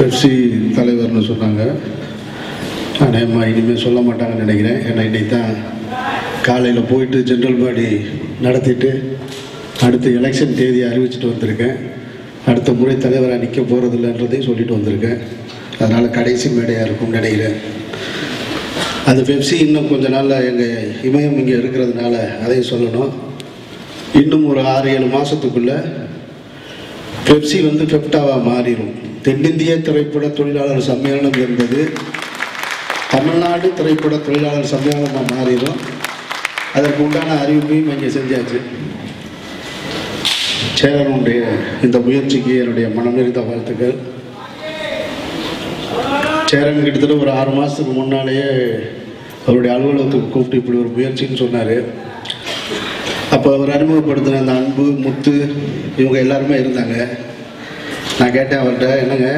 Pepsi தலைவர்னு சொன்னாங்க அநேகமா இனிமேல் சொல்ல மாட்டாங்கன்னு நினைக்கிறேன் ஏன்னா இன்னைக்கு தான் காலையில் போயிட்டு ஜென்ரல் பாடி நடத்திட்டு அடுத்த எலெக்ஷன் தேதி அறிவிச்சிட்டு வந்திருக்கேன் அடுத்த முறை தலைவராக நிற்க போகிறதில்லன்றதையும் சொல்லிட்டு வந்திருக்கேன் அதனால் கடைசி மேடையாக இருக்கும்னு நினைக்கிறேன் அது பெப்சி இன்னும் கொஞ்ச நாளில் எங்கள் இமயம் இங்கே இருக்கிறதுனால அதையும் சொல்லணும் இன்னும் ஒரு ஆறு ஏழு மாதத்துக்குள்ளே பெப்சி வந்து பெப்டாவாக மாறிடும் தென்னிந்திய திரைப்பட தொழிலாளர் சம்மேளனம் என்பது தமிழ்நாடு திரைப்பட தொழிலாளர் சம்மேளனமாக மாறிடும் அதற்கு உண்டான அறிவிப்பையும் இங்கே செஞ்சாச்சு சேரனுடைய இந்த முயற்சிக்கு என்னுடைய மனமிருந்த வாழ்த்துக்கள் சேரன் கிட்டத்தட்ட ஒரு ஆறு மாதத்துக்கு முன்னாலேயே அவருடைய அலுவலகத்துக்கு கூப்பிட்டு இப்படி ஒரு முயற்சின்னு சொன்னார் அப்போ அவர் அறிமுகப்படுத்தின அந்த அன்பு முத்து இவங்க எல்லாருமே இருந்தாங்க நான் கேட்டேன் அவர்கிட்ட என்னங்க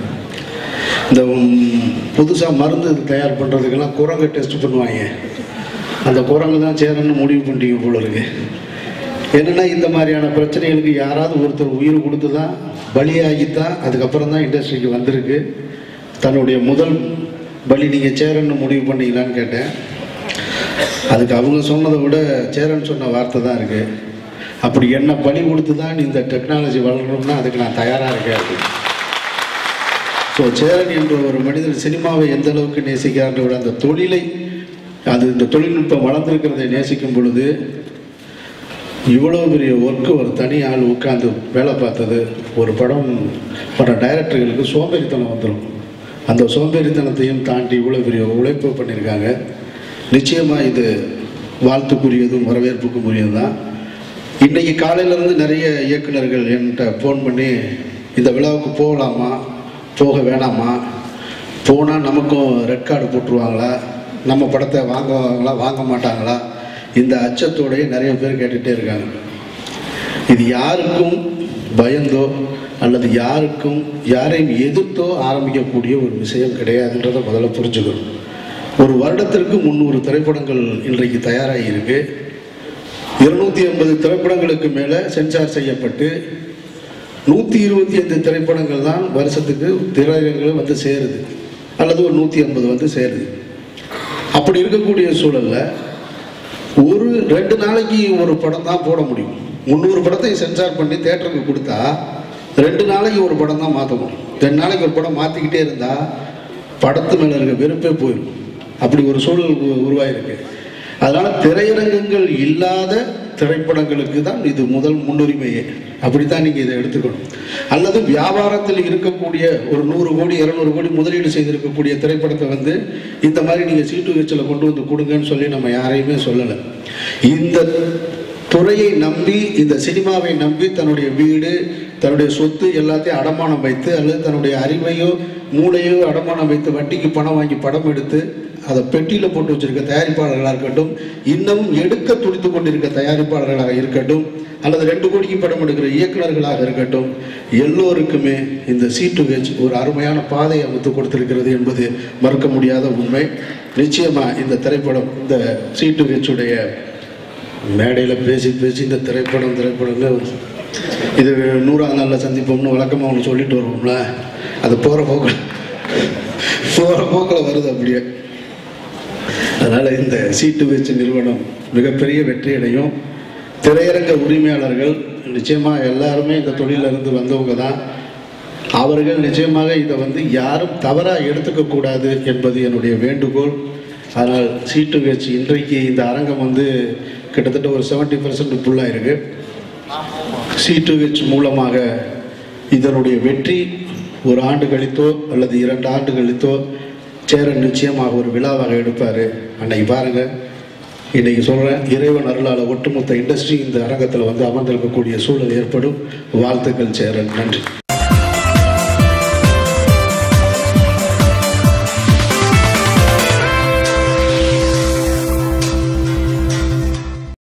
இந்த புதுசாக மருந்து தயார் பண்ணுறதுக்கெல்லாம் குரங்கு டெஸ்ட் பண்ணுவாங்க அந்த குரங்கு தான் சேரன்னு முடிவு பண்ணிட்டீங்க போல இருக்கு என்னென்னா இந்த மாதிரியான பிரச்சனைகளுக்கு யாராவது ஒருத்தர் உயிர் கொடுத்து தான் பலியாகி தான் அதுக்கப்புறம் தான் இண்டஸ்ட்ரிக்கு வந்திருக்கு தன்னுடைய முதல் பலி நீங்கள் சேரன்னு முடிவு பண்ணீங்களான்னு கேட்டேன் அதுக்கு அவங்க சொன்னதை விட சேரன் சொன்ன வார்த்தை தான் இருக்கு அப்படி என்ன பலி கொடுத்து தான் இந்த டெக்னாலஜி வளரணும்னா அதுக்கு நான் தயாராக இருக்கேன் அப்படின்னு ஸோ சேரன் என்ற ஒரு மனிதர் சினிமாவை எந்த அளவுக்கு நேசிக்கிறான்ற விட அந்த தொழிலை அது இந்த தொழில்நுட்பம் வளர்ந்துருக்கிறதை நேசிக்கும் பொழுது இவ்வளோ பெரிய ஒர்க்கு ஒரு தனி ஆள் உட்காந்து வேலை பார்த்தது ஒரு படம் பட டைரக்டர்களுக்கு சோம்பேறித்தனம் வந்துடும் அந்த சோம்பேறித்தனத்தையும் தாண்டி இவ்வளோ பெரிய உழைப்பு பண்ணியிருக்காங்க நிச்சயமாக இது வாழ்த்துக்குரியதும் வரவேற்புக்கும் உரியது தான் இன்றைக்கி காலையிலேருந்து நிறைய இயக்குனர்கள் என்கிட்ட ஃபோன் பண்ணி இந்த விழாவுக்கு போகலாமா போக வேணாமா போனால் நமக்கும் ரெட் கார்டு போட்டுருவாங்களா நம்ம படத்தை வாங்குவாங்களா வாங்க மாட்டாங்களா இந்த அச்சத்தோடய நிறைய பேர் கேட்டுகிட்டே இருக்காங்க இது யாருக்கும் பயந்தோ அல்லது யாருக்கும் யாரையும் எதிர்த்தோ ஆரம்பிக்கக்கூடிய ஒரு விஷயம் கிடையாதுன்றதை முதல்ல புரிஞ்சுக்கணும் ஒரு வருடத்திற்கு முந்நூறு திரைப்படங்கள் இன்றைக்கு தயாராகி இருக்கு இருநூத்தி ஐம்பது திரைப்படங்களுக்கு மேலே சென்சார் செய்யப்பட்டு நூற்றி இருபத்தி ஐந்து திரைப்படங்கள் தான் வருஷத்துக்கு திரையரங்குகள் வந்து சேருது அல்லது ஒரு நூற்றி ஐம்பது வந்து சேருது அப்படி இருக்கக்கூடிய சூழல்ல ஒரு ரெண்டு நாளைக்கு ஒரு படம் தான் போட முடியும் முந்நூறு படத்தை சென்சார் பண்ணி தேட்டருக்கு கொடுத்தா ரெண்டு நாளைக்கு ஒரு படம் தான் மாற்றணும் ரெண்டு நாளைக்கு ஒரு படம் மாற்றிக்கிட்டே இருந்தால் படத்து மேலே இருக்க வெறுப்பே போயிடும் அப்படி ஒரு சூழல் உ- உருவாயிருக்கு அதனால் திரையரங்கங்கள் இல்லாத திரைப்படங்களுக்கு தான் இது முதல் முன்னுரிமையே அப்படித்தான் நீங்கள் இதை எடுத்துக்கணும் அல்லது வியாபாரத்தில் இருக்கக்கூடிய ஒரு நூறு கோடி இரநூறு கோடி முதலீடு செய்திருக்கக்கூடிய திரைப்படத்தை வந்து இந்த மாதிரி நீங்கள் சீட்டு வச்சில் கொண்டு வந்து கொடுங்கன்னு சொல்லி நம்ம யாரையுமே சொல்லலை இந்த துறையை நம்பி இந்த சினிமாவை நம்பி தன்னுடைய வீடு தன்னுடைய சொத்து எல்லாத்தையும் அடமானம் வைத்து அல்லது தன்னுடைய அறிவையோ மூளையோ அடமானம் வைத்து வட்டிக்கு பணம் வாங்கி படம் எடுத்து அதை பெட்டியில் போட்டு வச்சிருக்க தயாரிப்பாளர்களாக இருக்கட்டும் இன்னமும் எடுக்க துடித்து கொண்டிருக்க தயாரிப்பாளர்களாக இருக்கட்டும் அல்லது ரெண்டு கோடிக்கு படம் எடுக்கிற இயக்குனர்களாக இருக்கட்டும் எல்லோருக்குமே இந்த சீட்டு வச்சு ஒரு அருமையான பாதை அமைத்து கொடுத்திருக்கிறது என்பது மறுக்க முடியாத உண்மை நிச்சயமாக இந்த திரைப்படம் இந்த சீட்டு வச்சுடைய மேடையில் பேசி பேசி இந்த திரைப்படம் திரைப்படம்னு இது நூறாவது நாளில் சந்திப்போம்னு வழக்கமாக ஒன்று சொல்லிட்டு வருவோம்ல அது போகிற போக்கில் போகிற போக்கில் வருது அப்படியே அதனால் இந்த சீட்டு வச்சு நிறுவனம் மிகப்பெரிய வெற்றி அடையும் திரையரங்க உரிமையாளர்கள் நிச்சயமாக எல்லாருமே இந்த தொழிலில் இருந்து வந்தவங்க தான் அவர்கள் நிச்சயமாக இதை வந்து யாரும் தவறாக எடுத்துக்க கூடாது என்பது என்னுடைய வேண்டுகோள் அதனால் சீட்டு வச்சு இன்றைக்கு இந்த அரங்கம் வந்து கிட்டத்தட்ட ஒரு செவன்ட்டி பர்சன்ட் ஃபுல்லாக இருக்கு சீட்டு வச்சு மூலமாக இதனுடைய வெற்றி ஒரு ஆண்டு கழித்தோ அல்லது இரண்டு ஆண்டு கழித்தோ சேரன் நிச்சயமாக ஒரு விழாவாக எடுப்பார் அன்னைக்கு பாருங்க இன்னைக்கு சொல்கிறேன் இறைவன் அருளால் ஒட்டுமொத்த இண்டஸ்ட்ரி இந்த அரங்கத்தில் வந்து அமர்ந்திருக்கக்கூடிய சூழல் ஏற்படும் வாழ்த்துக்கள் சேரன் நன்றி